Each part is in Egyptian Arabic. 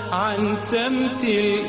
عن سمت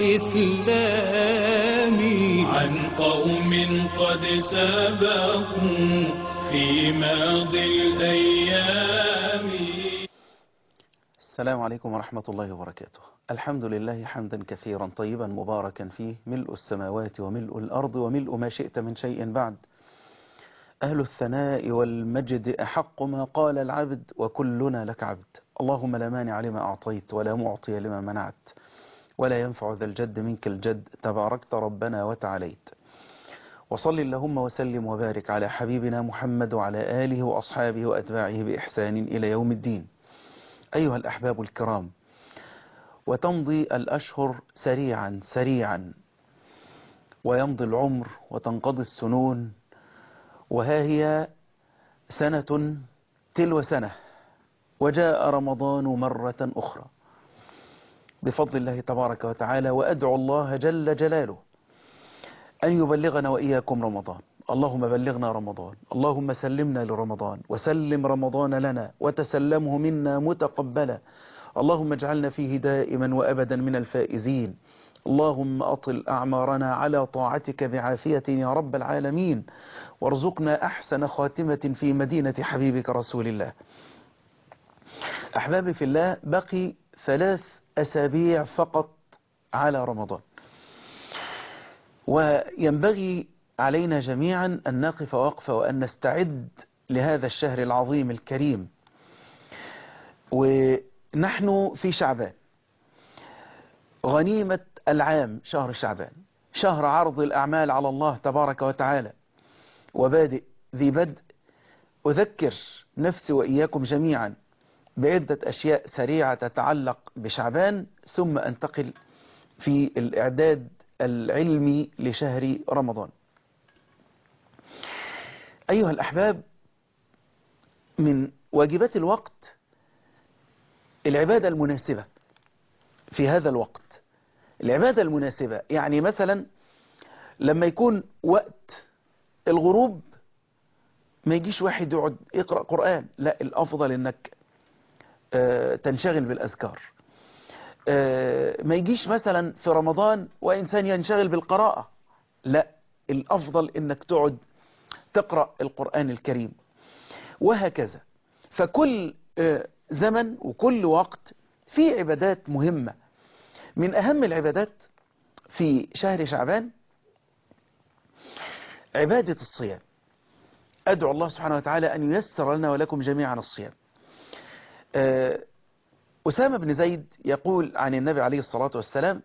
الإسلام عن قوم قد سبقوا في ماضي الأيام السلام عليكم ورحمة الله وبركاته الحمد لله حمدا كثيرا طيبا مباركا فيه ملء السماوات وملء الأرض وملء ما شئت من شيء بعد أهل الثناء والمجد أحق ما قال العبد وكلنا لك عبد اللهم لا مانع لما أعطيت ولا معطي لما منعت ولا ينفع ذا الجد منك الجد تباركت ربنا وتعاليت وصل اللهم وسلم وبارك على حبيبنا محمد وعلى آله وأصحابه وأتباعه بإحسان إلى يوم الدين أيها الأحباب الكرام وتمضي الأشهر سريعا سريعا ويمضي العمر وتنقضي السنون وها هي سنة تلو سنة وجاء رمضان مرة أخرى بفضل الله تبارك وتعالى وأدعو الله جل جلاله أن يبلغنا وإياكم رمضان اللهم بلغنا رمضان اللهم سلمنا لرمضان وسلم رمضان لنا وتسلمه منا متقبلا اللهم اجعلنا فيه دائما وأبدا من الفائزين اللهم أطل أعمارنا على طاعتك بعافية يا رب العالمين وارزقنا أحسن خاتمة في مدينة حبيبك رسول الله أحبابي في الله بقي ثلاث أسابيع فقط على رمضان وينبغي علينا جميعا أن نقف وقفة وأن نستعد لهذا الشهر العظيم الكريم ونحن في شعبان غنيمة العام شهر شعبان شهر عرض الأعمال على الله تبارك وتعالى وبادئ ذي بدء أذكر نفسي وإياكم جميعا بعدة أشياء سريعة تتعلق بشعبان ثم أنتقل في الإعداد العلمي لشهر رمضان أيها الأحباب من واجبات الوقت العبادة المناسبة في هذا الوقت العبادة المناسبة يعني مثلا لما يكون وقت الغروب ما يجيش واحد يقعد يقرأ قرآن لا الأفضل انك تنشغل بالأذكار ما يجيش مثلا في رمضان وإنسان ينشغل بالقراءة لا الأفضل انك تقعد تقرأ القرآن الكريم وهكذا فكل زمن وكل وقت في عبادات مهمة من أهم العبادات في شهر شعبان عبادة الصيام أدعو الله سبحانه وتعالى أن ييسر لنا ولكم جميعا الصيام أسامة بن زيد يقول عن النبي عليه الصلاة والسلام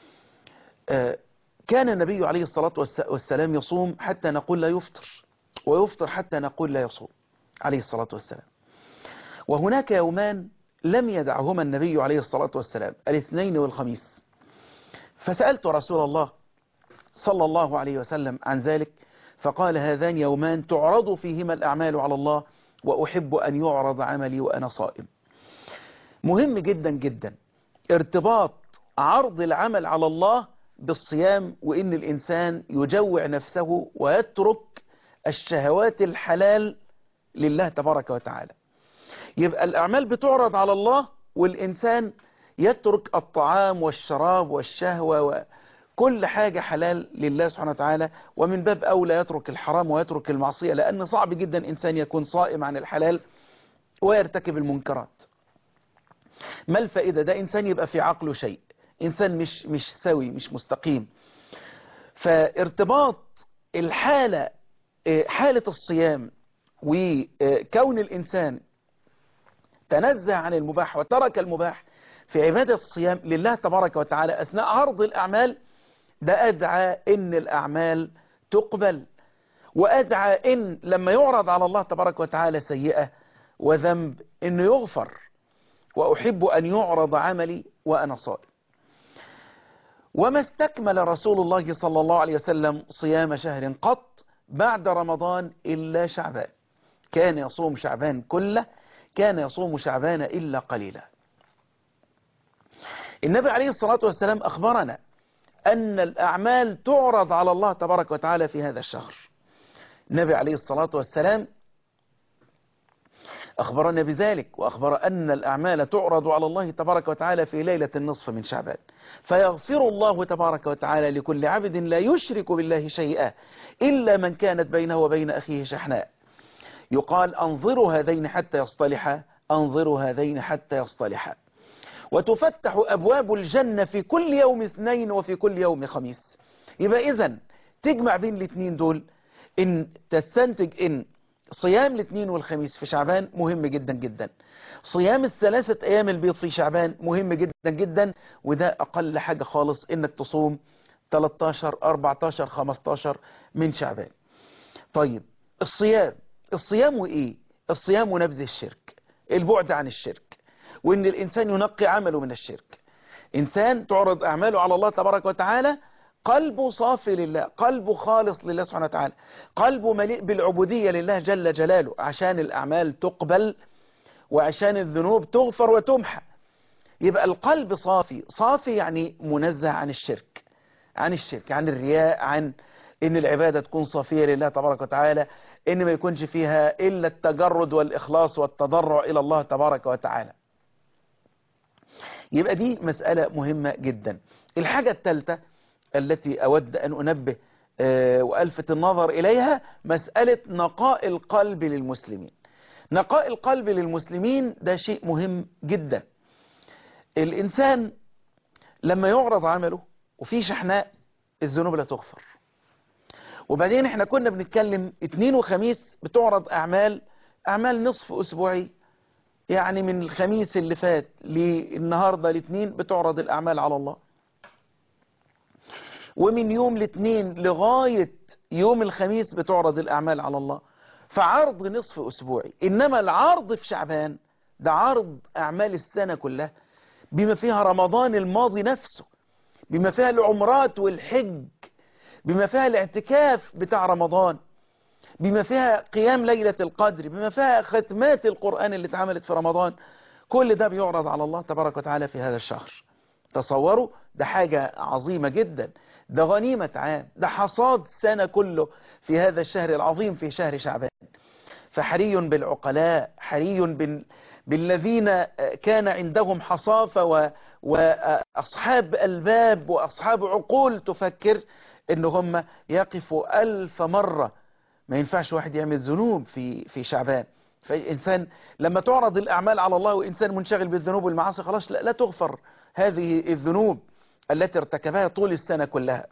كان النبي عليه الصلاة والسلام يصوم حتى نقول لا يفطر ويفطر حتى نقول لا يصوم عليه الصلاة والسلام وهناك يومان لم يدعهما النبي عليه الصلاة والسلام الاثنين والخميس فسألت رسول الله صلى الله عليه وسلم عن ذلك فقال هذان يومان تعرض فيهما الأعمال على الله وأحب أن يعرض عملي وأنا صائم مهم جدا جدا ارتباط عرض العمل على الله بالصيام وإن الإنسان يجوع نفسه ويترك الشهوات الحلال لله تبارك وتعالى يبقى الأعمال بتعرض على الله والإنسان يترك الطعام والشراب والشهوة وكل حاجة حلال لله سبحانه وتعالى ومن باب أولى يترك الحرام ويترك المعصية لأن صعب جدا إنسان يكون صائم عن الحلال ويرتكب المنكرات ما الفائدة ده إنسان يبقى في عقله شيء إنسان مش, مش سوي مش مستقيم فارتباط الحالة حالة الصيام وكون الإنسان تنزه عن المباح وترك المباح في عبادة الصيام لله تبارك وتعالى أثناء عرض الأعمال ده أدعى إن الأعمال تقبل وأدعى إن لما يعرض على الله تبارك وتعالى سيئة وذنب إنه يغفر وأحب أن يعرض عملي وأنا صائم وما استكمل رسول الله صلى الله عليه وسلم صيام شهر قط بعد رمضان إلا شعبان كان يصوم شعبان كله كان يصوم شعبان إلا قليلا النبي عليه الصلاة والسلام أخبرنا أن الأعمال تعرض على الله تبارك وتعالى في هذا الشهر النبي عليه الصلاة والسلام أخبرنا بذلك وأخبر أن الأعمال تعرض على الله تبارك وتعالى في ليلة النصف من شعبان فيغفر الله تبارك وتعالى لكل عبد لا يشرك بالله شيئا إلا من كانت بينه وبين أخيه شحناء يقال أنظروا هذين حتى يصطلحا أنظروا هذين حتى يصطلحا وتفتح أبواب الجنة في كل يوم اثنين وفي كل يوم خميس يبقى إذن تجمع بين الاثنين دول إن تستنتج إن صيام الاثنين والخميس في شعبان مهم جدا جدا صيام الثلاثة أيام البيض في شعبان مهم جدا جدا وده أقل حاجة خالص إنك تصوم 13 14 15 من شعبان طيب الصيام الصيام وإيه الصيام ونبذ الشرك البعد عن الشرك وإن الإنسان ينقي عمله من الشرك إنسان تعرض أعماله على الله تبارك وتعالى قلبه صافي لله قلبه خالص لله سبحانه وتعالى قلبه مليء بالعبودية لله جل جلاله عشان الأعمال تقبل وعشان الذنوب تغفر وتمحى يبقى القلب صافي صافي يعني منزه عن الشرك عن الشرك عن الرياء عن ان العبادة تكون صافية لله تبارك وتعالى ان ما يكونش فيها الا التجرد والاخلاص والتضرع الى الله تبارك وتعالى يبقى دي مسألة مهمة جدا الحاجة الثالثة التي أود أن أنبه وألفت النظر إليها مسألة نقاء القلب للمسلمين نقاء القلب للمسلمين ده شيء مهم جدا الإنسان لما يعرض عمله وفي شحناء الذنوب لا تغفر وبعدين احنا كنا بنتكلم اثنين وخميس بتعرض أعمال أعمال نصف أسبوعي يعني من الخميس اللي فات للنهاردة الاثنين بتعرض الأعمال على الله ومن يوم الاثنين لغاية يوم الخميس بتعرض الأعمال على الله فعرض نصف أسبوعي إنما العرض في شعبان ده عرض أعمال السنة كلها بما فيها رمضان الماضي نفسه بما فيها العمرات والحج بما فيها الاعتكاف بتاع رمضان بما فيها قيام ليلة القدر بما فيها ختمات القرآن اللي اتعملت في رمضان كل ده بيعرض على الله تبارك وتعالى في هذا الشهر تصوروا ده حاجة عظيمة جدا ده غنيمة عام ده حصاد سنة كله في هذا الشهر العظيم في شهر شعبان فحري بالعقلاء حري بال بالذين كان عندهم حصافة و... وأصحاب ألباب وأصحاب عقول تفكر إن هم يقفوا ألف مرة ما ينفعش واحد يعمل ذنوب في في شعبان فإنسان لما تعرض الأعمال على الله وإنسان منشغل بالذنوب والمعاصي خلاص لا, لا تغفر هذه الذنوب التي ارتكبها طول السنة كلها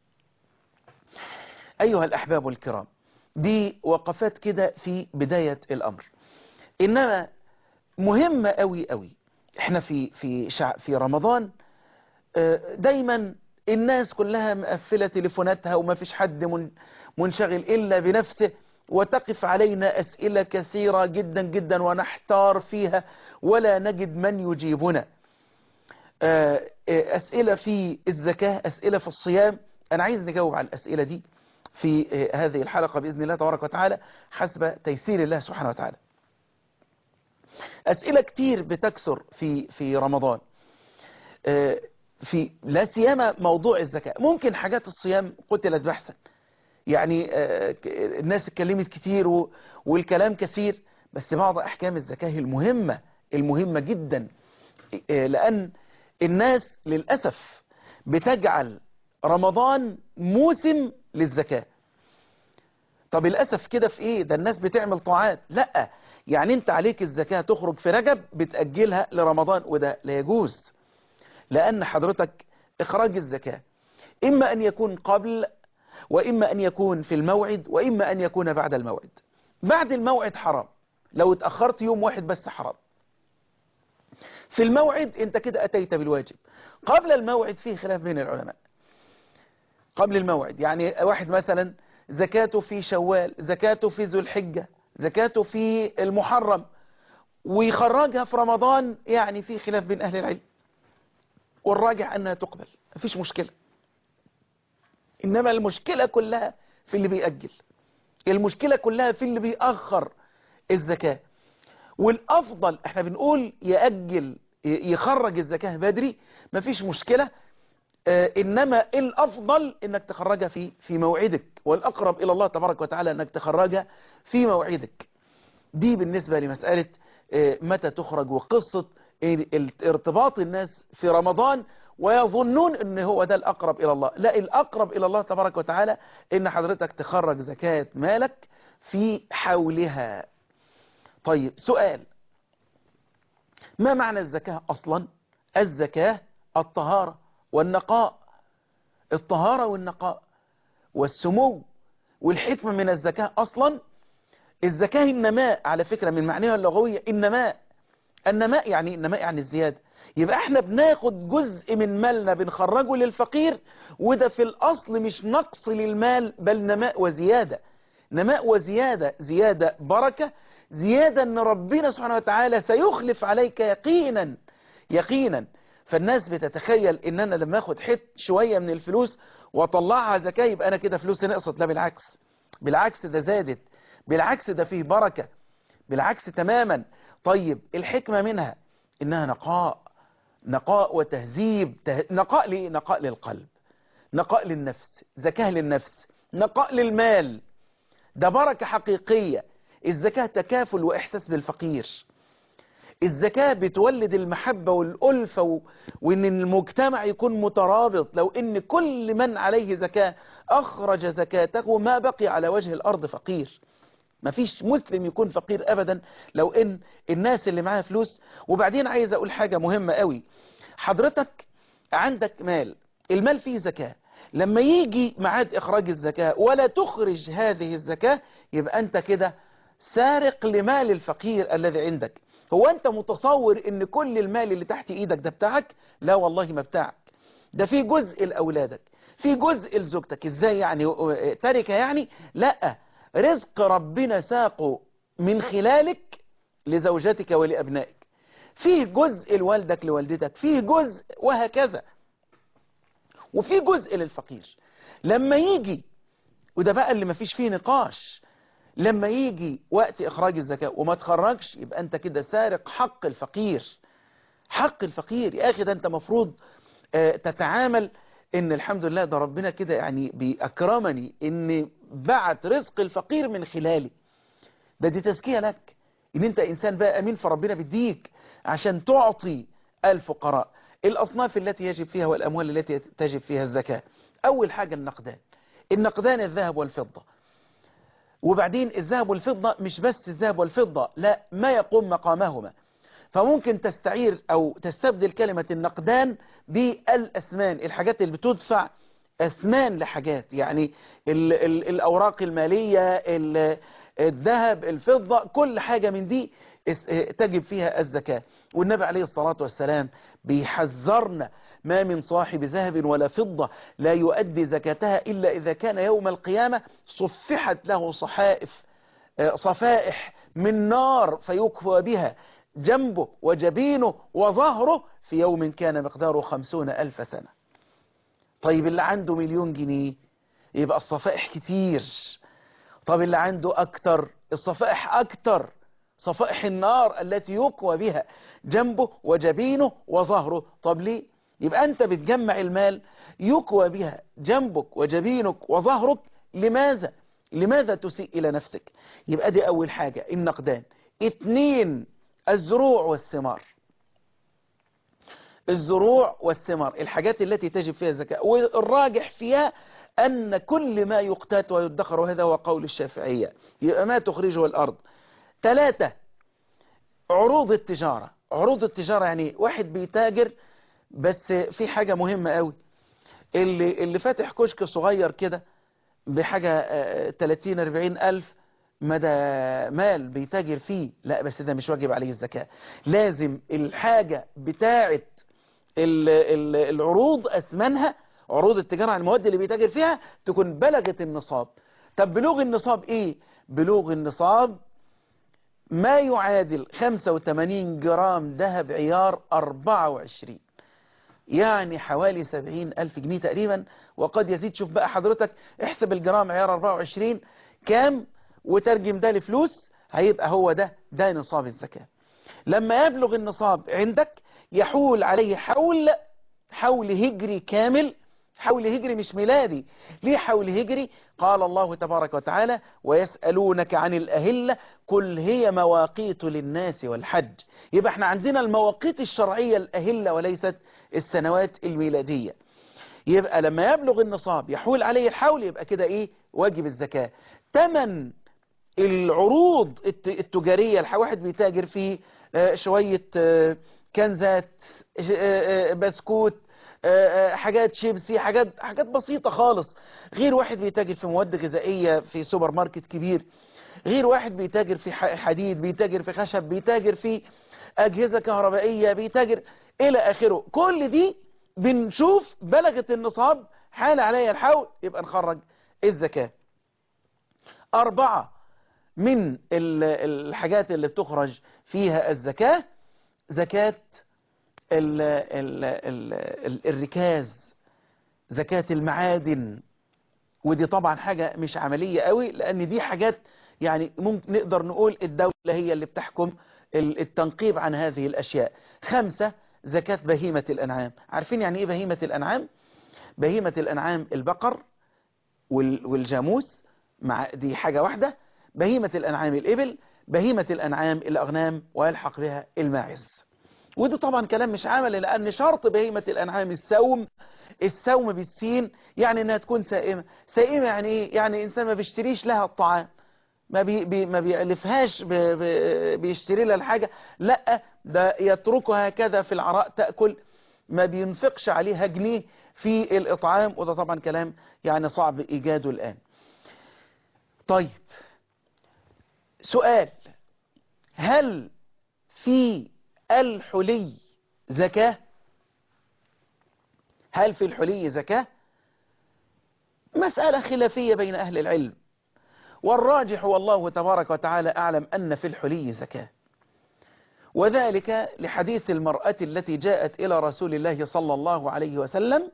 أيها الأحباب الكرام دي وقفات كده في بداية الأمر إنما مهمة قوي قوي احنا في في شع في رمضان دايما الناس كلها مقفلة تليفوناتها وما فيش حد من منشغل إلا بنفسه وتقف علينا أسئلة كثيرة جدا جدا ونحتار فيها ولا نجد من يجيبنا أسئلة في الزكاة أسئلة في الصيام أنا عايز نجاوب على الأسئلة دي في هذه الحلقة بإذن الله تبارك وتعالى حسب تيسير الله سبحانه وتعالى أسئلة كتير بتكثر في في رمضان في لا سيما موضوع الزكاة ممكن حاجات الصيام قتلت بحثا يعني الناس اتكلمت كتير والكلام كثير بس بعض أحكام الزكاة المهمة المهمة جدا لأن الناس للأسف بتجعل رمضان موسم للزكاة طب الأسف كده في إيه ده الناس بتعمل طاعات لا يعني انت عليك الزكاة تخرج في رجب بتأجلها لرمضان وده لا يجوز لأن حضرتك إخراج الزكاة إما أن يكون قبل وإما أن يكون في الموعد وإما أن يكون بعد الموعد بعد الموعد حرام لو اتأخرت يوم واحد بس حرام في الموعد انت كده أتيت بالواجب قبل الموعد فيه خلاف بين العلماء قبل الموعد يعني واحد مثلا زكاته في شوال زكاته في ذو الحجة زكاته في المحرم ويخرجها في رمضان يعني في خلاف بين أهل العلم والراجع أنها تقبل مفيش مشكلة إنما المشكلة كلها في اللي بيأجل المشكلة كلها في اللي بيأخر الزكاة والأفضل احنا بنقول يأجل يخرج الزكاة بدري مفيش مشكلة اه إنما الأفضل إنك تخرجها في في موعدك والأقرب إلى الله تبارك وتعالى إنك تخرجها في موعدك دي بالنسبة لمسألة آه، متى تخرج وقصة ال- ال- ارتباط الناس في رمضان ويظنون ان هو ده الاقرب الى الله لا الاقرب الى الله تبارك وتعالى ان حضرتك تخرج زكاة مالك في حولها طيب سؤال ما معنى الزكاة اصلا الزكاة الطهارة والنقاء الطهارة والنقاء والسمو والحكمة من الزكاة اصلا الزكاة النماء على فكرة من معناها اللغوية النماء النماء يعني النماء يعني الزيادة يبقى احنا بناخد جزء من مالنا بنخرجه للفقير وده في الاصل مش نقص للمال بل نماء وزيادة نماء وزيادة زيادة بركة زيادة ان ربنا سبحانه وتعالى سيخلف عليك يقينا يقينا فالناس بتتخيل ان انا لما اخد حت شوية من الفلوس واطلعها زكاة يبقى انا كده فلوسي نقصت لا بالعكس بالعكس ده زادت بالعكس ده فيه بركة بالعكس تماما طيب الحكمة منها انها نقاء نقاء وتهذيب ته... نقاء ليه نقاء للقلب نقاء للنفس زكاة للنفس نقاء للمال ده بركة حقيقية الزكاة تكافل وإحساس بالفقير الزكاة بتولد المحبة والألفة و... وإن المجتمع يكون مترابط لو إن كل من عليه زكاة أخرج زكاته ما بقي على وجه الأرض فقير ما فيش مسلم يكون فقير أبدا لو إن الناس اللي معاها فلوس وبعدين عايز أقول حاجة مهمة قوي حضرتك عندك مال المال فيه زكاة لما يجي معاد إخراج الزكاة ولا تخرج هذه الزكاة يبقى أنت كده سارق لمال الفقير الذي عندك هو أنت متصور إن كل المال اللي تحت إيدك ده بتاعك لا والله ما بتاعك ده في جزء لأولادك في جزء لزوجتك إزاي يعني تركة يعني لا رزق ربنا ساقه من خلالك لزوجتك ولأبنائك فيه جزء لوالدك لوالدتك فيه جزء وهكذا وفي جزء للفقير لما يجي وده بقى اللي مفيش فيه نقاش لما يجي وقت إخراج الزكاة وما تخرجش يبقى أنت كده سارق حق الفقير حق الفقير يا أخي ده أنت مفروض آه، تتعامل إن الحمد لله ده ربنا كده يعني بيأكرمني إن بعت رزق الفقير من خلالي ده دي تزكية لك إن أنت إنسان بقى أمين فربنا بيديك عشان تعطي الفقراء الأصناف التي يجب فيها والأموال التي تجب فيها الزكاة أول حاجة النقدان النقدان الذهب والفضة وبعدين الذهب والفضة مش بس الذهب والفضة لا ما يقوم مقامهما فممكن تستعير أو تستبدل كلمة النقدان بالأثمان الحاجات اللي بتدفع أثمان لحاجات يعني ال ال الأوراق المالية ال الذهب الفضة كل حاجة من دي اس- تجب فيها الزكاة والنبي عليه الصلاة والسلام بيحذرنا ما من صاحب ذهب ولا فضة لا يؤدي زكاتها إلا إذا كان يوم القيامة صفحت له صحائف آه، صفائح من نار فيكفى بها جنبه وجبينه وظهره في يوم كان مقداره خمسون ألف سنة طيب اللي عنده مليون جنيه يبقى الصفائح كتير طب اللي عنده أكتر الصفائح أكتر صفائح النار التي يقوى بها جنبه وجبينه وظهره طب ليه يبقى أنت بتجمع المال يقوى بها جنبك وجبينك وظهرك لماذا لماذا تسيء إلى نفسك يبقى دي أول حاجة النقدان اتنين الزروع والثمار الزروع والثمار الحاجات التي تجب فيها الزكاة والراجح فيها أن كل ما يقتات ويدخر وهذا هو قول الشافعية يبقى ما تخرجه الأرض ثلاثة عروض التجارة عروض التجارة يعني واحد بيتاجر بس في حاجة مهمة قوي اللي, اللي فاتح كشك صغير كده بحاجة آه، 30 40 ألف مدى مال بيتاجر فيه لا بس ده مش واجب عليه الزكاة لازم الحاجة بتاعة ال- ال- العروض أثمنها عروض التجارة عن المواد اللي بيتاجر فيها تكون بلغت النصاب طب بلوغ النصاب ايه بلوغ النصاب ما يعادل 85 جرام ذهب عيار 24 يعني حوالي 70 ألف جنيه تقريبا وقد يزيد شوف بقى حضرتك احسب الجرام عيار 24 كام وترجم ده لفلوس هيبقى هو ده ده نصاب الزكاة لما يبلغ النصاب عندك يحول عليه حول حول هجري كامل حول هجري مش ميلادي ليه حول هجري قال الله تبارك وتعالى ويسألونك عن الأهلة قل هي مواقيت للناس والحج يبقى احنا عندنا المواقيت الشرعية الأهلة وليست السنوات الميلادية يبقى لما يبلغ النصاب يحول عليه الحول يبقى كده ايه واجب الزكاة تمن العروض الت- التجارية الح- واحد بيتاجر فيه آه، شوية آه، كنزات ش- آه، آه، بسكوت آه، آه، حاجات شيبسي حاجات حاجات بسيطة خالص غير واحد بيتاجر في مواد غذائية في سوبر ماركت كبير غير واحد بيتاجر في ح- حديد بيتاجر في خشب بيتاجر في أجهزة كهربائية بيتاجر إلى آخره كل دي بنشوف بلغت النصاب حال عليها الحول يبقى نخرج الزكاة أربعة من ال- الحاجات اللي بتخرج فيها الزكاة زكاة ال ال ال ال الركاز زكاة المعادن ودي طبعا حاجة مش عملية قوي لأن دي حاجات يعني ممكن نقدر نقول الدولة هي اللي بتحكم ال- التنقيب عن هذه الأشياء خمسة زكاة بهيمة الأنعام عارفين يعني إيه بهيمة الأنعام؟ بهيمة الأنعام البقر وال- والجاموس مع دي حاجة واحدة بهيمة الأنعام الإبل بهيمة الأنعام الأغنام ويلحق بها الماعز وده طبعا كلام مش عملي لأن شرط بهيمة الأنعام السوم السوم بالسين يعني انها تكون سائمة سائمة يعني ايه يعني انسان ما بيشتريش لها الطعام ما بي بي ما بيألفهاش ب ب بيشتري لها الحاجة لا ده يتركها هكذا في العراء تأكل ما بينفقش عليها جنيه في الإطعام وده طبعا كلام يعني صعب إيجاده الآن طيب سؤال هل في الحلي زكاة هل في الحلي زكاة مسألة خلافية بين أهل العلم والراجح والله تبارك وتعالى أعلم أن في الحلي زكاة وذلك لحديث المرأة التي جاءت إلى رسول الله صلى الله عليه وسلم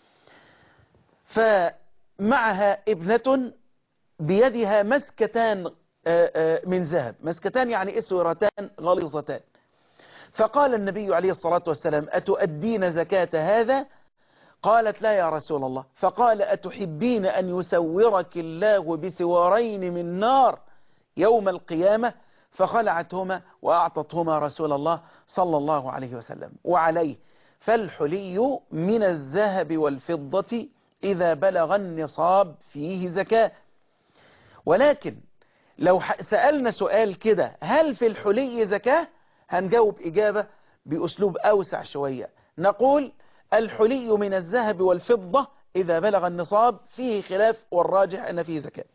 فمعها ابنة بيدها مسكتان آه، آه، من ذهب مسكتان يعني اسورتان غليظتان فقال النبي عليه الصلاة والسلام أتؤدين زكاة هذا قالت لا يا رسول الله فقال أتحبين أن يسورك الله بسوارين من نار يوم القيامة فخلعتهما وأعطتهما رسول الله صلى الله عليه وسلم وعليه فالحلي من الذهب والفضة إذا بلغ النصاب فيه زكاة ولكن لو ح- سألنا سؤال كده هل في الحلي زكاة هنجاوب إجابة بأسلوب أوسع شوية نقول الحلي من الذهب والفضة إذا بلغ النصاب فيه خلاف والراجح أن فيه زكاة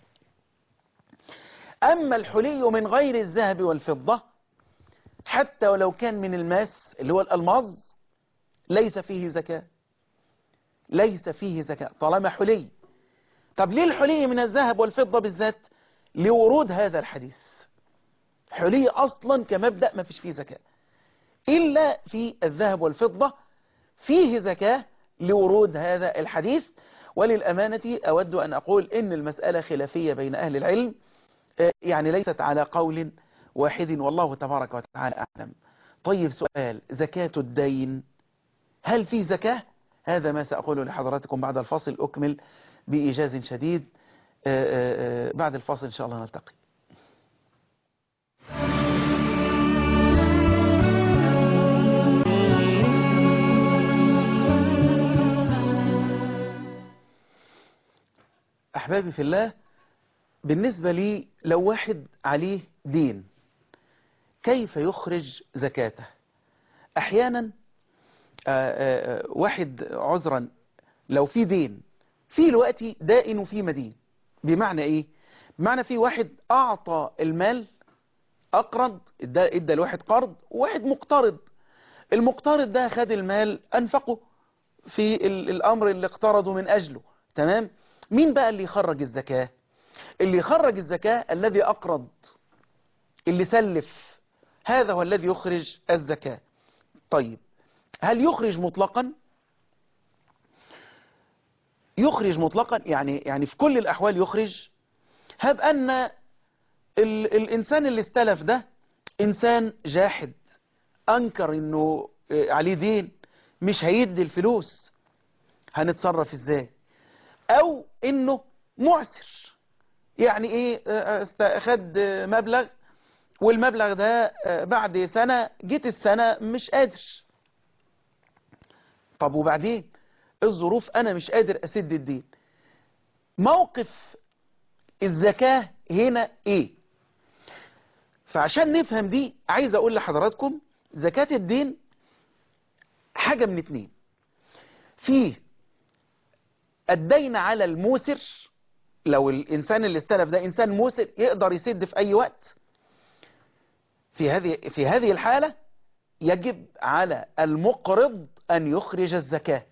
أما الحلي من غير الذهب والفضة حتى ولو كان من الماس اللي هو الألماظ ليس فيه زكاة ليس فيه زكاة طالما حلي طب ليه الحلي من الذهب والفضة بالذات لورود هذا الحديث حلي أصلا كمبدأ ما فيش فيه زكاة إلا في الذهب والفضة فيه زكاة لورود هذا الحديث وللأمانة أود أن أقول إن المسألة خلافية بين أهل العلم آه، يعني ليست على قول واحد والله تبارك وتعالى أعلم طيب سؤال زكاة الدين هل في زكاة هذا ما سأقوله لحضراتكم بعد الفاصل أكمل بإيجاز شديد آه، آه، آه، بعد الفاصل إن شاء الله نلتقي أحبابي في الله بالنسبة لي لو واحد عليه دين كيف يخرج زكاته أحيانا آه، آه، واحد عذرا لو في دين في الوقت دائن وفي مدين بمعنى ايه بمعنى في واحد اعطى المال اقرض ادى ادى الواحد قرض وواحد مقترض المقترض ده خد المال انفقه في ال- الامر اللي اقترضه من اجله تمام مين بقى اللي يخرج الزكاة اللي يخرج الزكاة الذي اقرض اللي سلف هذا هو الذي يخرج الزكاة طيب هل يخرج مطلقا يخرج مطلقا يعني يعني في كل الأحوال يخرج هب أن ال الإنسان اللي استلف ده إنسان جاحد أنكر إنه عليه دين مش هيدي الفلوس هنتصرف ازاي او انه معسر يعني ايه آه، است- خد آه، مبلغ والمبلغ ده آه، بعد سنة جيت السنة مش قادر طب وبعدين الظروف انا مش قادر اسد الدين موقف الزكاة هنا ايه فعشان نفهم دي عايز اقول لحضراتكم زكاة الدين حاجة من اتنين في الدين على الموسر لو الانسان اللي استلف ده انسان موسر يقدر يسد في اي وقت في هذه في هذه الحالة يجب على المقرض ان يخرج الزكاة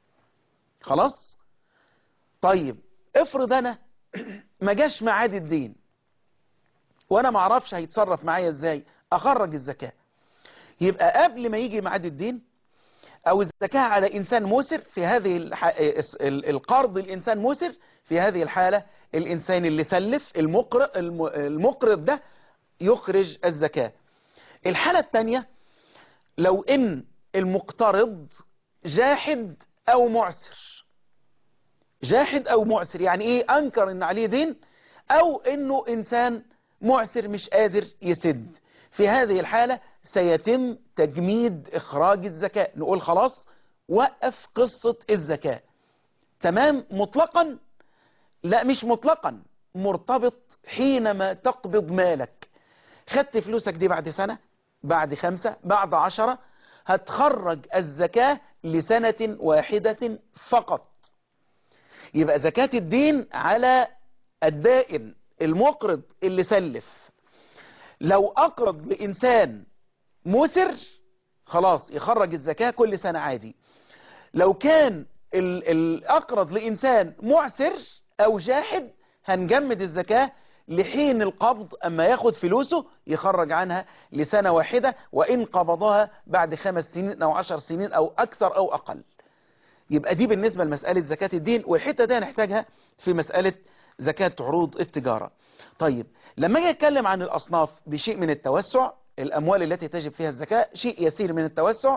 خلاص طيب افرض انا ما جاش ميعاد الدين وانا ما اعرفش هيتصرف معايا ازاي اخرج الزكاة يبقى قبل ما يجي ميعاد الدين او الزكاة على انسان مسر في هذه الح... ال- القرض الانسان مسر في هذه الحالة الانسان اللي سلف المقرض الم- المقرض ده يخرج الزكاة الحالة الثانية لو ان المقترض جاحد او معسر جاحد او معسر يعني ايه انكر ان عليه دين او انه انسان معسر مش قادر يسد في هذه الحالة سيتم تجميد اخراج الزكاة نقول خلاص وقف قصة الزكاة تمام مطلقا لا مش مطلقا مرتبط حينما تقبض مالك خدت فلوسك دي بعد سنة بعد خمسة بعد عشرة هتخرج الزكاة لسنة واحدة فقط يبقى زكاة الدين على الدائن المقرض اللي سلف لو أقرض لإنسان مسر خلاص يخرج الزكاة كل سنة عادي لو كان ال- الأقرض لإنسان معسر أو جاحد هنجمد الزكاة لحين القبض أما ياخد فلوسه يخرج عنها لسنة واحدة وإن قبضها بعد خمس سنين أو عشر سنين أو أكثر أو أقل يبقى دي بالنسبة لمسألة زكاة الدين والحتة دي هنحتاجها في مسألة زكاة عروض التجارة طيب لما اجي اتكلم عن الأصناف بشيء من التوسع الأموال التي تجب فيها الزكاة شيء يسير من التوسع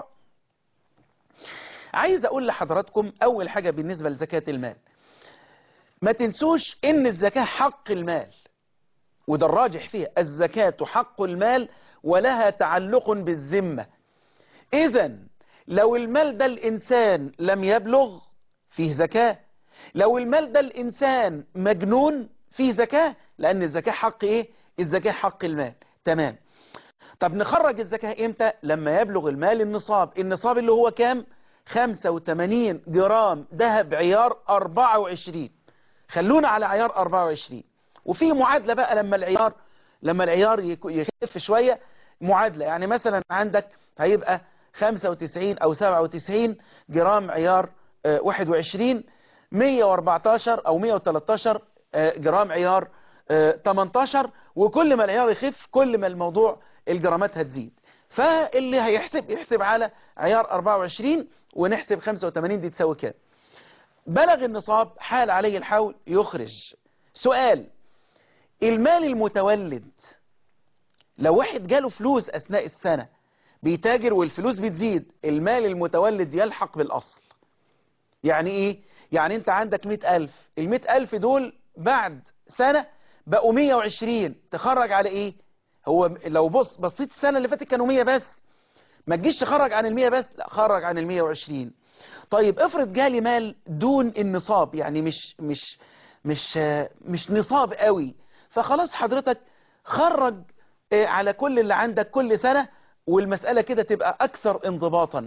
عايز أقول لحضراتكم أول حاجة بالنسبة لزكاة المال ما تنسوش إن الزكاة حق المال وده الراجح فيها الزكاة حق المال ولها تعلق بالذمة إذا لو المال ده الإنسان لم يبلغ فيه زكاة لو المال ده الإنسان مجنون فيه زكاة لأن الزكاة حق إيه؟ الزكاة حق المال تمام طب نخرج الزكاة إمتى؟ لما يبلغ المال النصاب النصاب اللي هو كام؟ 85 جرام ذهب عيار 24 خلونا على عيار 24 وفي معادلة بقى لما العيار لما العيار يك- يخف شوية معادلة يعني مثلا عندك هيبقى 95 أو 97 جرام عيار آه، 21 114 أو 113 آه، جرام عيار آه، 18 وكل ما العيار يخف كل ما الموضوع الجرامات هتزيد فاللي هيحسب يحسب على عيار 24 ونحسب 85 دي تساوي كام بلغ النصاب حال عليه الحول يخرج سؤال المال المتولد لو واحد جاله فلوس أثناء السنة بيتاجر والفلوس بتزيد المال المتولد يلحق بالأصل يعني إيه؟ يعني أنت عندك مئة ألف المئة ألف دول بعد سنة بقوا مية وعشرين تخرج على إيه؟ هو لو بص بصيت السنة اللي فاتت كانوا مية بس ما تجيش تخرج عن المية بس لا خرج عن المية وعشرين طيب افرض جالي مال دون النصاب يعني مش مش مش مش نصاب قوي فخلاص حضرتك خرج آه، على كل اللي عندك كل سنة والمسألة كده تبقى أكثر انضباطا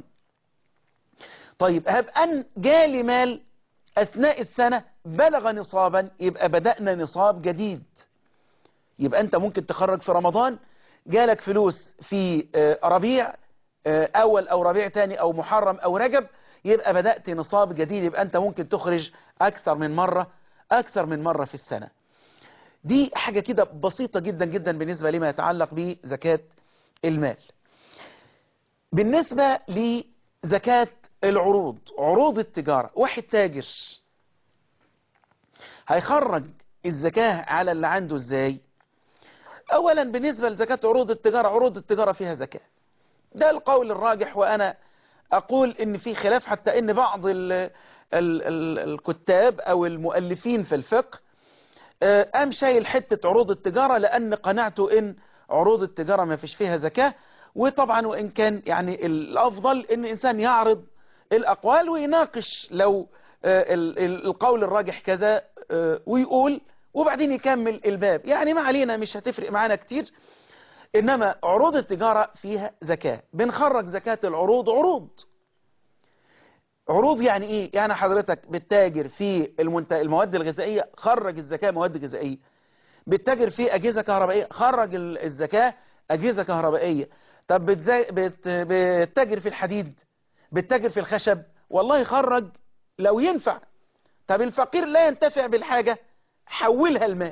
طيب هب أن جالي مال أثناء السنة بلغ نصابا يبقى بدأنا نصاب جديد يبقى أنت ممكن تخرج في رمضان جالك فلوس في آه، ربيع آه، أول أو ربيع تاني أو محرم أو رجب يبقى بدأت نصاب جديد يبقى أنت ممكن تخرج أكثر من مرة أكثر من مرة في السنة دي حاجة كده بسيطة جدا جدا بالنسبة لما يتعلق بزكاة المال بالنسبة لزكاة العروض عروض التجارة واحد تاجر هيخرج الزكاة على اللي عنده ازاي اولا بالنسبة لزكاة عروض التجارة عروض التجارة فيها زكاة ده القول الراجح وانا أقول إن في خلاف حتى إن بعض ال ال ال الكتاب أو المؤلفين في الفقه قام شايل حتة عروض التجارة لأن قناعته إن عروض التجارة ما فيش فيها زكاة وطبعا وإن كان يعني الأفضل إن الإنسان يعرض الأقوال ويناقش لو القول الراجح كذا ويقول وبعدين يكمل الباب يعني ما علينا مش هتفرق معانا كتير إنما عروض التجارة فيها زكاة بنخرج زكاة العروض عروض عروض يعني ايه يعني حضرتك بتتاجر في المنت... المواد الغذائية خرج الزكاة مواد غذائية بتتاجر في أجهزة كهربائية خرج الزكاة أجهزة كهربائية طب بتزا... بت... بتتاجر في الحديد بتتاجر في الخشب والله خرج لو ينفع طب الفقير لا ينتفع بالحاجة حولها المال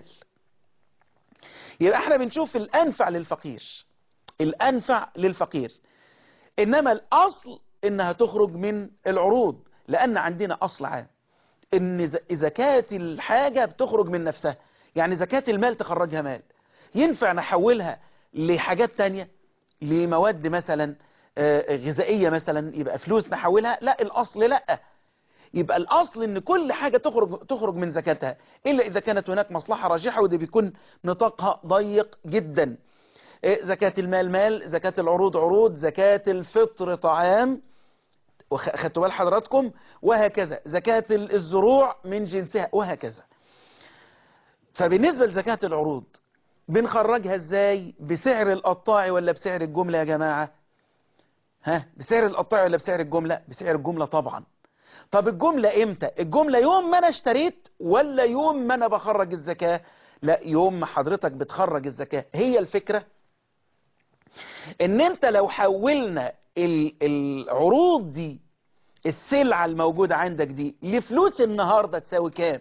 يبقى احنا بنشوف الأنفع للفقير الأنفع للفقير إنما الأصل إنها تخرج من العروض لأن عندنا أصل عام إن زكاة الحاجة بتخرج من نفسها يعني زكاة المال تخرجها مال ينفع نحولها لحاجات تانية لمواد مثلا غذائية مثلا يبقى فلوس نحولها لا الأصل لا يبقى الأصل إن كل حاجة تخرج تخرج من زكاتها إلا إذا كانت هناك مصلحة راجحة ودي بيكون نطاقها ضيق جدا زكاة المال مال زكاة العروض عروض زكاة الفطر طعام خدتوا بال حضراتكم وهكذا زكاة الزروع من جنسها وهكذا فبالنسبة لزكاة العروض بنخرجها ازاي بسعر القطاع ولا بسعر الجملة يا جماعة ها بسعر القطاع ولا بسعر الجملة بسعر الجملة طبعا طب الجملة امتى الجملة يوم ما انا اشتريت ولا يوم ما انا بخرج الزكاة لا يوم ما حضرتك بتخرج الزكاة هي الفكرة ان انت لو حولنا العروض دي السلعة الموجودة عندك دي لفلوس النهاردة تساوي كام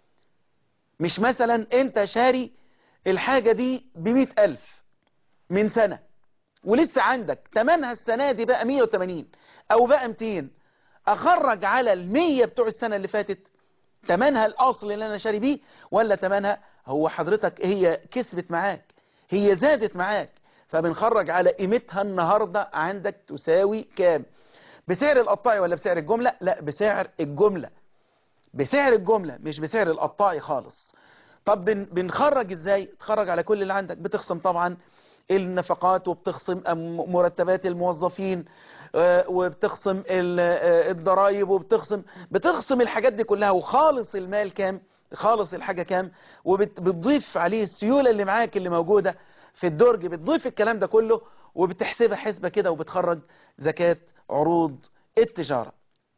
مش مثلا انت شاري الحاجة دي بمئة ألف من سنة ولسه عندك تمنها السنة دي بقى 180 أو بقى 200 أخرج على المية بتوع السنة اللي فاتت تمنها الأصل اللي أنا شاري بيه ولا تمنها هو حضرتك هي كسبت معاك هي زادت معاك فبنخرج على قيمتها النهاردة عندك تساوي كام بسعر القطاعي ولا بسعر الجملة لا بسعر الجملة بسعر الجملة مش بسعر القطاعي خالص طب بنخرج ازاي تخرج على كل اللي عندك بتخصم طبعا النفقات وبتخصم مرتبات الموظفين وبتخصم الضرائب وبتخصم بتخصم الحاجات دي كلها وخالص المال كام خالص الحاجة كام وبتضيف عليه السيولة اللي معاك اللي موجودة في الدرج بتضيف الكلام ده كله وبتحسبها حسبة كده وبتخرج زكاة عروض التجارة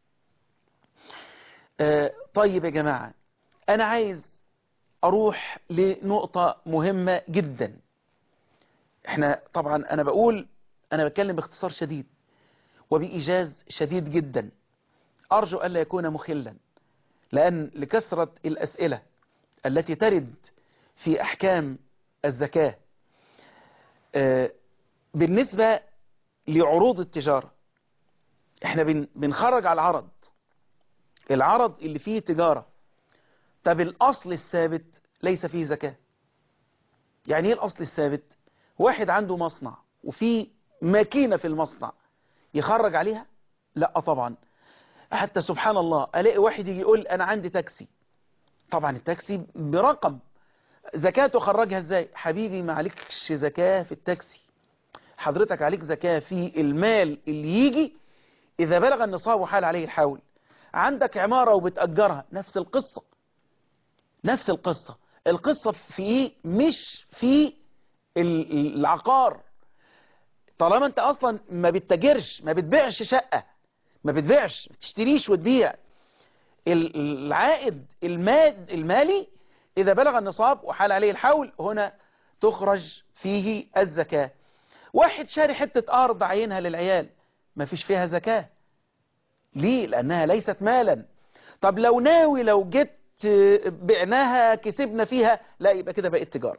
آه طيب يا جماعة أنا عايز أروح لنقطة مهمة جدا احنا طبعا أنا بقول أنا بتكلم باختصار شديد وبإيجاز شديد جدا أرجو ألا يكون مخلا لأن لكثرة الأسئلة التي ترد في أحكام الزكاة آه بالنسبة لعروض التجارة احنا بنخرج على العرض العرض اللي فيه تجارة طب الأصل الثابت ليس فيه زكاة يعني ايه الأصل الثابت واحد عنده مصنع وفي ماكينة في المصنع يخرج عليها لا طبعا حتى سبحان الله ألاقي واحد يجي يقول أنا عندي تاكسي طبعا التاكسي برقم زكاته خرجها ازاي حبيبي ما عليكش زكاة في التاكسي حضرتك عليك زكاة في المال اللي يجي إذا بلغ النصاب وحال عليه الحول عندك عمارة وبتأجرها نفس القصة نفس القصة القصة في إيه مش في العقار طالما أنت أصلا ما بتتاجرش ما بتبيعش شقة ما بتبيعش ما تشتريش وتبيع العائد الماد المالي إذا بلغ النصاب وحال عليه الحول هنا تخرج فيه الزكاة واحد شاري حتة أرض عينها للعيال ما فيش فيها زكاة ليه لأنها ليست مالا طب لو ناوي لو جيت بعناها كسبنا فيها لا يبقى كده بقت تجارة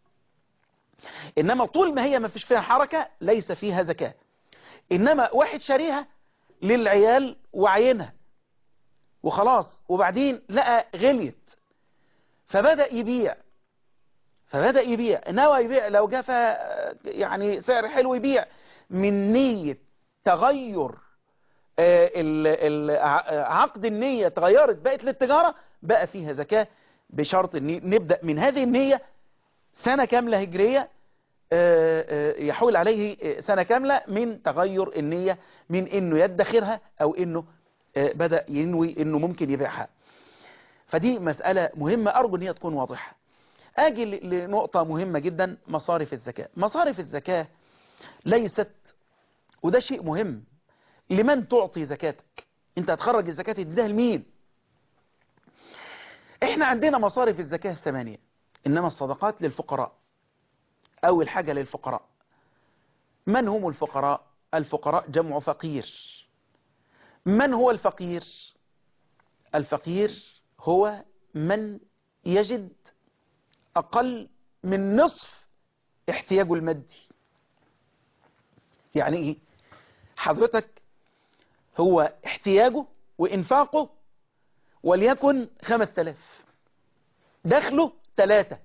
إنما طول ما هي ما فيش فيها حركة ليس فيها زكاة إنما واحد شاريها للعيال وعينها وخلاص وبعدين لقى غليت فبدأ يبيع فبدأ يبيع نوى يبيع لو جاء يعني سعر حلو يبيع من نية تغير آه، ال- ال- ع- عقد النية اتغيرت بقت للتجارة بقى فيها زكاة بشرط ان نبدأ من هذه النية سنة كاملة هجرية آه، آه، يحول عليه آه، سنة كاملة من تغير النية من انه يدخرها او انه آه، بدأ ينوي انه ممكن يبيعها فدي مسألة مهمة ارجو ان هي تكون واضحة اجي ل- لنقطة مهمة جدا مصارف الزكاة مصارف الزكاة ليست وده شيء مهم لمن تعطي زكاتك انت هتخرج الزكاة تديها لمين احنا عندنا مصارف الزكاة الثمانية انما الصدقات للفقراء اول حاجة للفقراء من هم الفقراء الفقراء جمع فقير من هو الفقير الفقير هو من يجد اقل من نصف احتياجه المادي يعني ايه حضرتك هو احتياجه وانفاقه وليكن خمس تلاف دخله تلاتة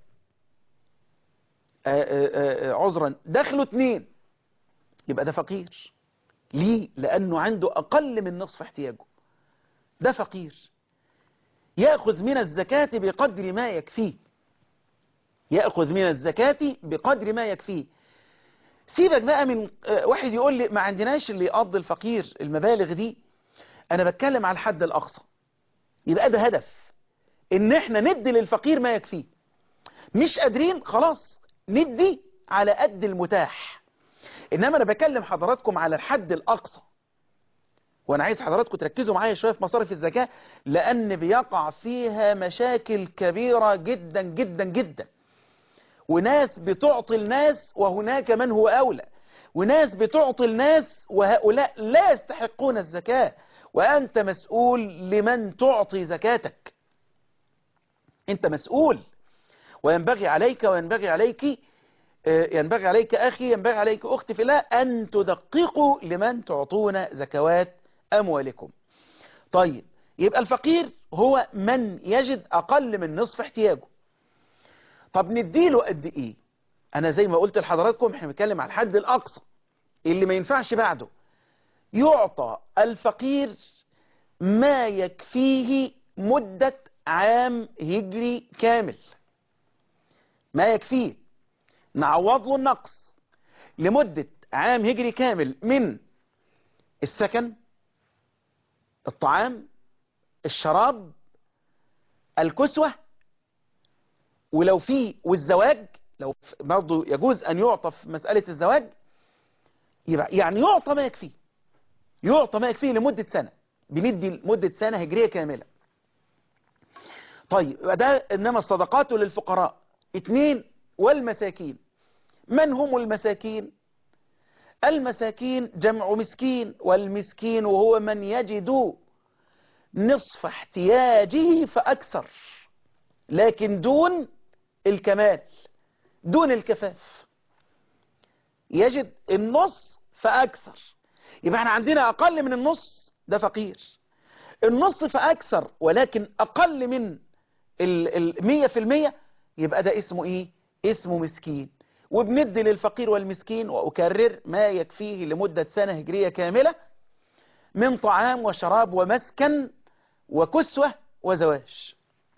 آه، آه، آه، عذرا دخله اتنين يبقى ده فقير ليه لانه عنده اقل من نصف احتياجه ده فقير يأخذ من الزكاة بقدر ما يكفيه يأخذ من الزكاة بقدر ما يكفيه سيبك بقى من آه، واحد يقول لي ما عندناش اللي يقضي الفقير المبالغ دي انا بتكلم على الحد الاقصى يبقى ده هدف ان احنا ندي للفقير ما يكفيه مش قادرين خلاص ندي على قد المتاح انما انا بكلم حضراتكم على الحد الاقصى وانا عايز حضراتكم تركزوا معايا شويه في مصارف الزكاه لان بيقع فيها مشاكل كبيره جدا جدا جدا وناس بتعطي الناس وهناك من هو أولى وناس بتعطي الناس وهؤلاء لا يستحقون الزكاة وأنت مسؤول لمن تعطي زكاتك أنت مسؤول وينبغي عليك وينبغي عليك آه، ينبغي عليك أخي ينبغي عليك أختي في الله أن تدققوا لمن تعطون زكوات أموالكم طيب يبقى الفقير هو من يجد أقل من نصف احتياجه طب نديله قد ايه انا زي ما قلت لحضراتكم احنا بنتكلم على الحد الاقصى اللي ما ينفعش بعده يعطى الفقير ما يكفيه مدة عام هجري كامل ما يكفيه نعوض له النقص لمدة عام هجري كامل من السكن الطعام الشراب الكسوة ولو في والزواج لو برضه يجوز أن يعطى في مسألة الزواج يبقى يعني يعطى ما يكفيه يعطى ما يكفيه لمدة سنة بندي لمدة سنة هجرية كاملة طيب يبقى ده إنما الصدقات للفقراء اثنين والمساكين من هم المساكين المساكين جمع مسكين والمسكين وهو من يجد نصف احتياجه فأكثر لكن دون الكمال دون الكفاف يجد النص فأكثر يبقى احنا عندنا أقل من النص ده فقير النص فأكثر ولكن أقل من المية في المية يبقى ده اسمه ايه اسمه مسكين وبندي للفقير والمسكين وأكرر ما يكفيه لمدة سنة هجرية كاملة من طعام وشراب ومسكن وكسوة وزواج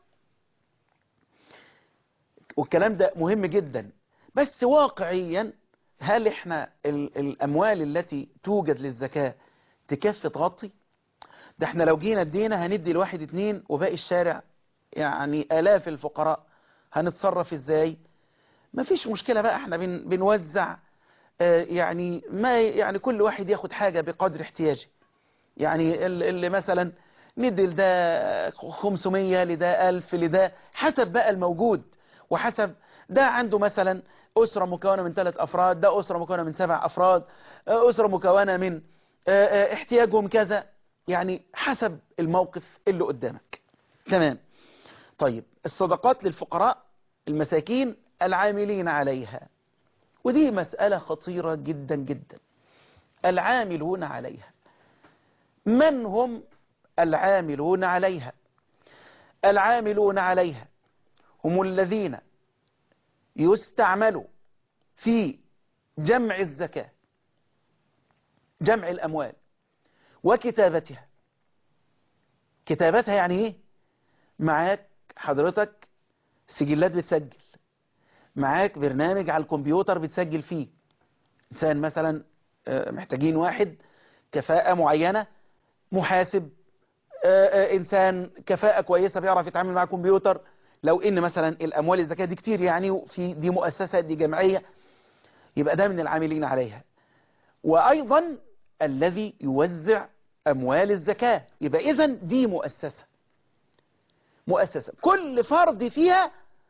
والكلام ده مهم جدا بس واقعيا هل احنا ال الأموال التي توجد للزكاة تكفي تغطي ده احنا لو جينا ادينا هندي الواحد اتنين وباقي الشارع يعني آلاف الفقراء هنتصرف ازاي مفيش مشكلة بقى احنا بن بنوزع اه يعني ما يعني كل واحد ياخد حاجة بقدر احتياجه يعني اللي مثلا ندي لده 500 لده 1000 لده حسب بقى الموجود وحسب ده عنده مثلا أسرة مكونة من ثلاث أفراد ده أسرة مكونة من سبع أفراد أسرة مكونة من احتياجهم كذا يعني حسب الموقف اللي قدامك تمام طيب الصدقات للفقراء المساكين العاملين عليها ودي مسألة خطيرة جدا جدا العاملون عليها من هم العاملون عليها العاملون عليها هم الذين يستعملوا في جمع الزكاة جمع الأموال وكتابتها كتابتها يعني ايه معاك حضرتك سجلات بتسجل معاك برنامج على الكمبيوتر بتسجل فيه إنسان مثلا محتاجين واحد كفاءة معينة محاسب إنسان كفاءة كويسة بيعرف يتعامل مع الكمبيوتر لو إن مثلا الأموال الزكاة دي كتير يعني وفي دي مؤسسة دي جمعية يبقى ده من العاملين عليها وأيضا الذي يوزع أموال الزكاة يبقى إذا دي مؤسسة مؤسسة كل فرد فيها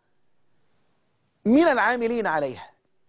من العاملين عليها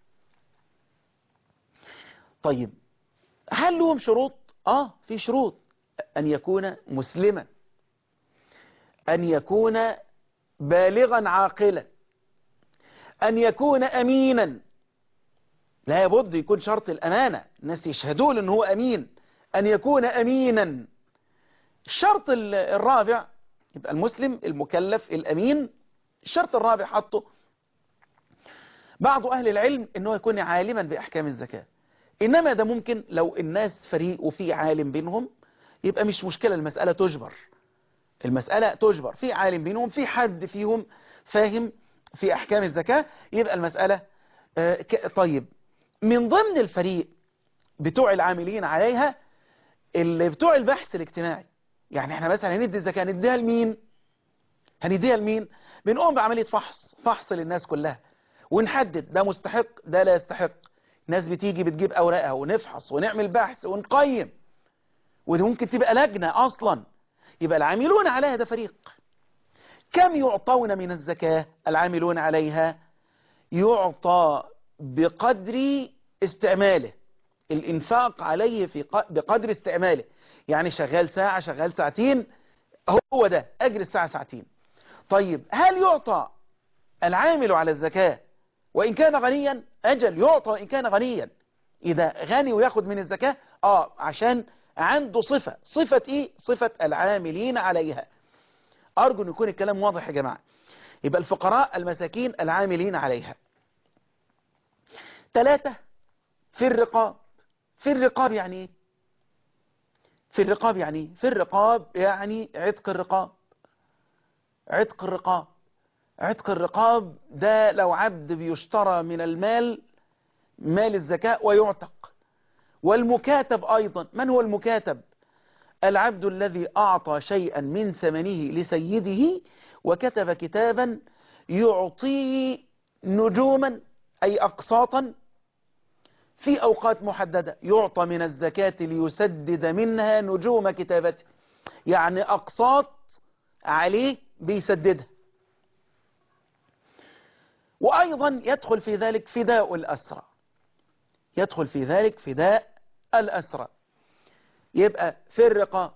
طيب هل لهم شروط آه في شروط أن يكون مسلما أن يكون بالغا عاقلا أن يكون أمينا لا يبد يكون شرط الأمانة الناس يشهدون أنه هو أمين أن يكون أمينا الشرط الرابع يبقى المسلم المكلف الأمين الشرط الرابع حطه بعض أهل العلم أنه يكون عالما بأحكام الزكاة إنما ده ممكن لو الناس فريق وفي عالم بينهم يبقى مش مشكلة المسألة تجبر المسألة تجبر في عالم بينهم في حد فيهم فاهم في أحكام الزكاة يبقى المسألة طيب من ضمن الفريق بتوع العاملين عليها اللي بتوع البحث الاجتماعي يعني احنا مثلا هندي الزكاة نديها لمين هنديها لمين بنقوم بعملية فحص فحص للناس كلها ونحدد ده مستحق ده لا يستحق ناس بتيجي بتجيب أوراقها ونفحص ونعمل بحث ونقيم ودي ممكن تبقى لجنة أصلا يبقى العاملون عليها ده فريق كم يعطون من الزكاة العاملون عليها يعطى بقدر استعماله الإنفاق عليه في بقدر استعماله يعني شغال ساعة شغال ساعتين هو ده أجر الساعة ساعتين طيب هل يعطى العامل على الزكاة وإن كان غنيا أجل يعطى وإن كان غنيا إذا غني وياخد من الزكاة آه عشان عنده صفة صفة إيه صفة العاملين عليها أرجو أن يكون الكلام واضح يا جماعة يبقى الفقراء المساكين العاملين عليها ثلاثة في الرقاب في الرقاب يعني ايه في الرقاب يعني ايه في الرقاب يعني عتق الرقاب عتق الرقاب عتق الرقاب ده لو عبد بيشترى من المال مال الزكاة ويعتق والمكاتب أيضا من هو المكاتب العبد الذي أعطى شيئا من ثمنه لسيده وكتب كتابا يعطيه نجوما أي أقساطا في أوقات محددة يعطى من الزكاة ليسدد منها نجوم كتابته يعني أقساط عليه بيسددها وأيضا يدخل في ذلك فداء الأسرى يدخل في ذلك فداء الأسرى يبقى في الرقاب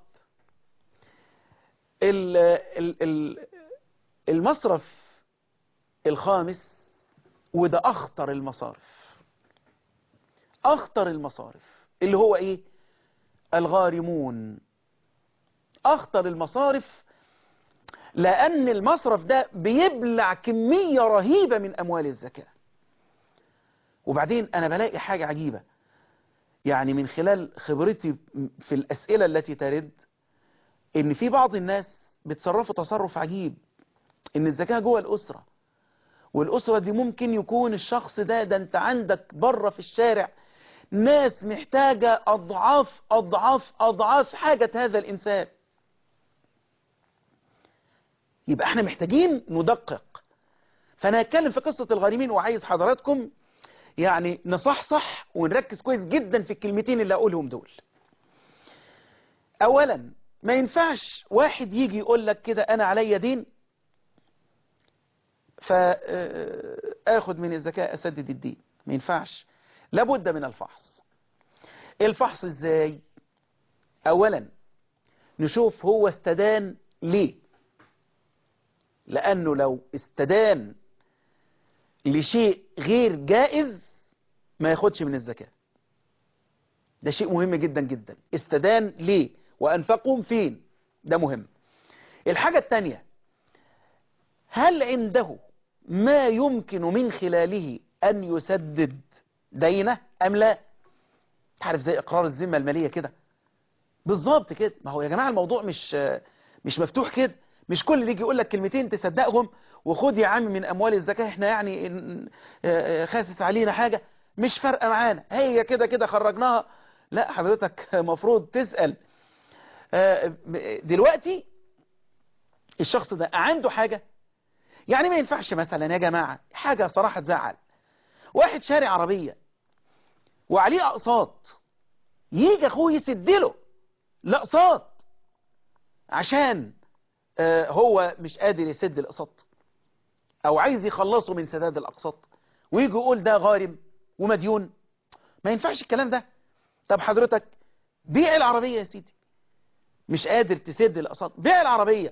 المصرف الخامس وده أخطر المصارف أخطر المصارف اللي هو إيه الغارمون أخطر المصارف لأن المصرف ده بيبلع كمية رهيبة من أموال الزكاة وبعدين أنا بلاقي حاجة عجيبة يعني من خلال خبرتي في الأسئلة التي ترد إن في بعض الناس بتصرفوا تصرف عجيب إن الزكاة جوه الأسرة والأسرة دي ممكن يكون الشخص ده ده أنت عندك بره في الشارع ناس محتاجة أضعاف أضعاف أضعاف حاجة هذا الإنسان يبقى احنا محتاجين ندقق فأنا هتكلم في قصة الغارمين وعايز حضراتكم يعني نصحصح ونركز كويس جدا في الكلمتين اللي أقولهم دول أولا ما ينفعش واحد يجي يقول لك كده أنا عليا دين فآخد من الزكاة أسدد الدين ما ينفعش لابد من الفحص الفحص ازاي اولا نشوف هو استدان ليه لانه لو استدان لشيء غير جائز ما ياخدش من الزكاة ده شيء مهم جدا جدا استدان ليه وانفقهم فين ده مهم الحاجة الثانية هل عنده ما يمكن من خلاله أن يسدد دينه أم لا تعرف زي إقرار الذمة المالية كده بالظبط كده ما هو يا جماعة الموضوع مش مش مفتوح كده مش كل اللي يجي يقول لك كلمتين تصدقهم وخد يا عم من أموال الزكاة احنا يعني إن- آه، آه، خاسس علينا حاجة مش فارقة معانا هي كده كده خرجناها لا حضرتك مفروض تسأل آه، دلوقتي الشخص ده عنده حاجة يعني ما ينفعش مثلا يا جماعة حاجة صراحة تزعل واحد شاري عربية وعليه أقساط يجي أخوه يسدله الأقساط عشان آه، هو مش قادر يسد الأقساط أو عايز يخلصه من سداد الأقساط ويجي يقول ده غارم ومديون ما ينفعش الكلام ده طب حضرتك بيع العربية يا سيدي مش قادر تسد الأقساط بيع العربية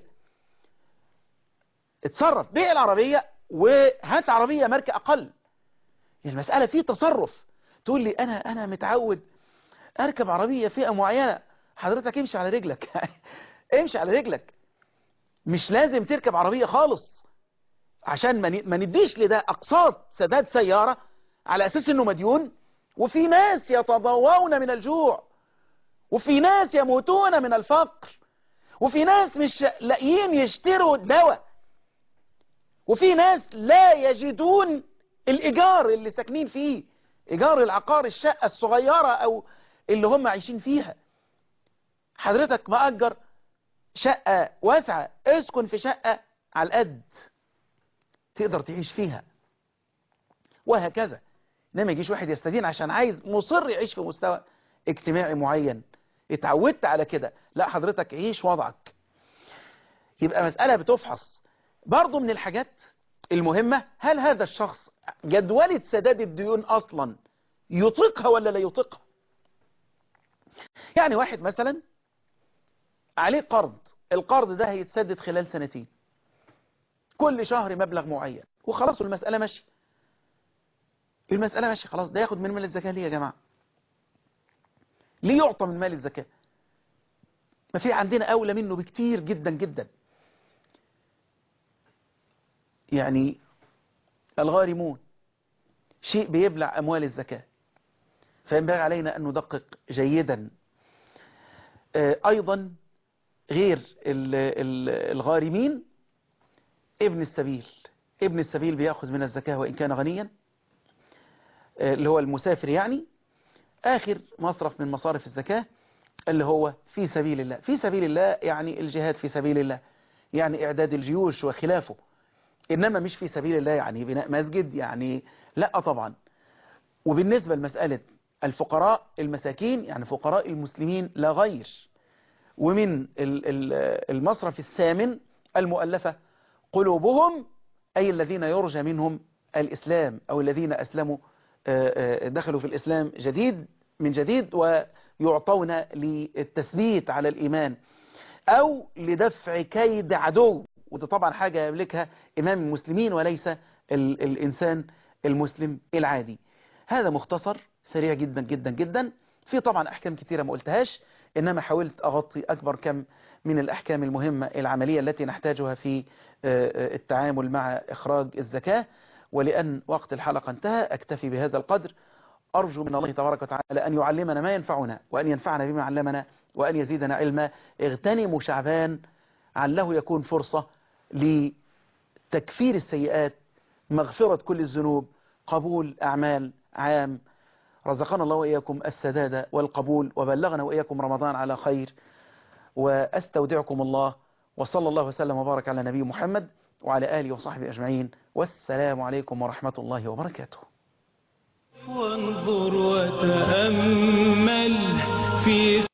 اتصرف بيع العربية وهات عربية ماركة أقل يعني المسألة فيه تصرف تقول لي أنا أنا متعود أركب عربية فئة معينة حضرتك امشي على رجلك امشي على رجلك مش لازم تركب عربية خالص عشان ما ن- ما نديش لده أقساط سداد سيارة على أساس أنه مديون وفي ناس يتضوون من الجوع وفي ناس يموتون من الفقر وفي ناس مش لاقيين يشتروا دواء وفي ناس لا يجدون الإيجار اللي ساكنين فيه إيجار العقار الشقة الصغيرة أو اللي هم عايشين فيها حضرتك مأجر شقة واسعة اسكن في شقة على القد تقدر تعيش فيها وهكذا انما يجيش واحد يستدين عشان عايز مصر يعيش في مستوى اجتماعي معين اتعودت على كده لا حضرتك عيش وضعك يبقى مسألة بتفحص برضو من الحاجات المهمة هل هذا الشخص جدولة سداد الديون أصلا يطيقها ولا لا يطيقها يعني واحد مثلا عليه قرض القرض ده هيتسدد خلال سنتين كل شهر مبلغ معين وخلاص المسألة ماشية المسألة ماشية خلاص ده ياخد من مال الزكاة ليه يا جماعة ليه يعطى من مال الزكاة ما في عندنا أولى منه بكتير جدا جدا يعني الغارمون شيء بيبلع أموال الزكاة فينبغي علينا أن ندقق جيدا آه، أيضا غير ال- ال- الغارمين ابن السبيل ابن السبيل بيأخذ من الزكاة وإن كان غنيا آه، اللي هو المسافر يعني آخر مصرف من مصارف الزكاة اللي هو في سبيل الله في سبيل الله يعني الجهاد في سبيل الله يعني إعداد الجيوش وخلافه إنما مش في سبيل الله يعني بناء مسجد يعني لا طبعا وبالنسبة لمسألة الفقراء المساكين يعني فقراء المسلمين لا غير ومن ال- ال- المصرف الثامن المؤلفة قلوبهم أي الذين يرجى منهم الإسلام أو الذين أسلموا آه، آه، دخلوا في الإسلام جديد من جديد ويعطون للتثبيت على الإيمان أو لدفع كيد عدو وده طبعا حاجة يملكها إمام المسلمين وليس ال الإنسان المسلم العادي هذا مختصر سريع جدا جدا جدا في طبعا أحكام كثيرة ما قلتهاش إنما حاولت أغطي أكبر كم من الأحكام المهمة العملية التي نحتاجها في آه، آه، التعامل مع إخراج الزكاة ولأن وقت الحلقة انتهى أكتفي بهذا القدر أرجو من الله تبارك وتعالى أن يعلمنا ما ينفعنا وأن ينفعنا بما علمنا وأن يزيدنا علما اغتنموا شعبان عله يكون فرصة لتكفير السيئات مغفرة كل الذنوب قبول أعمال عام رزقنا الله وإياكم السداد والقبول وبلغنا وإياكم رمضان على خير وأستودعكم الله وصلى الله وسلم وبارك على نبي محمد وعلى آله وصحبه أجمعين والسلام عليكم ورحمة الله وبركاته وانظر وتأمل في